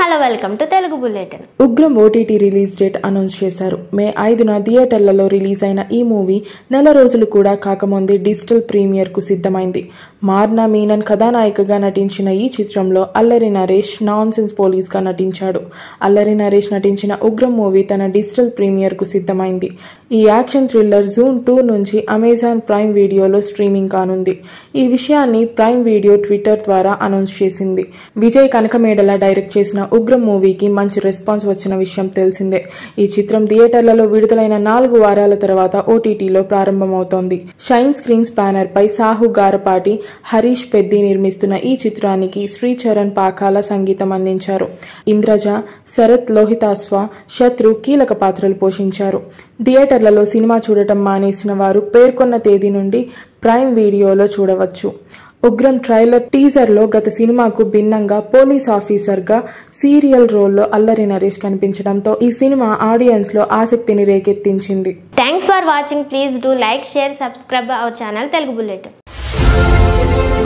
hello welcome to Telugu bulletin Ugram OTT release date announce చేశారు May ఐదున థియేటర్లలో రిలీజ్ అయిన ఈ మూవీ నెల రోజులు కూడా కాకముందే డిజిటల్ ప్రీమియర్కు సిద్ధమైంది మార్నా మీనన్ కథానాయికగా నటించిన ఈ చిత్రంలో అల్లరి నరేష్ నాన్ సెన్స్ పోలీస్గా నటించాడు అల్లరి నరేష్ నటించిన ఉగ్రం మూవీ తన డిజిటల్ ప్రీమియర్కు సిద్ధమైంది ఈ యాక్షన్ థ్రిల్లర్ జూన్ టూ నుంచి అమెజాన్ ప్రైమ్ వీడియోలో స్ట్రీమింగ్ కానుంది ఈ విషయాన్ని ప్రైమ్ వీడియో ట్విట్టర్ ద్వారా అనౌన్స్ చేసింది విజయ్ కనకమేడల డైరెక్ట్ చేసిన ఉగ్రం మూవీకి మంచి రెస్పాన్స్ వచ్చిన విషయం తెలిసిందే ఈ చిత్రం థియేటర్లలో విడుదలైన నాలుగు వారాల తర్వాత ఓటీటీలో ప్రారంభమవుతోంది షైన్ స్క్రీన్స్ బ్యానర్ పై సాహు గారపాటి హరీష్ పెద్ది నిర్మిస్తున్న ఈ చిత్రానికి శ్రీచరణ్ పాకాల సంగీతం అందించారు ఇంద్రజ శరత్ లోహితాస్వ శత్రు కీలక పాత్రలు పోషించారు థియేటర్లలో సినిమా చూడటం మానేసిన వారు పేర్కొన్న తేదీ నుండి ప్రైమ్ వీడియోలో చూడవచ్చు ఉగ్రం ట్రైలర్ టీజర్లో గత సినిమాకు భిన్నంగా పోలీస్ ఆఫీసర్గా సీరియల్ రోల్లో అల్లరి నరేష్ కనిపించడంతో ఈ సినిమా ఆడియన్స్లో ఆసక్తిని రేకెత్తించింది thanks for watching please do like share subscribe our channel Telugu bulletin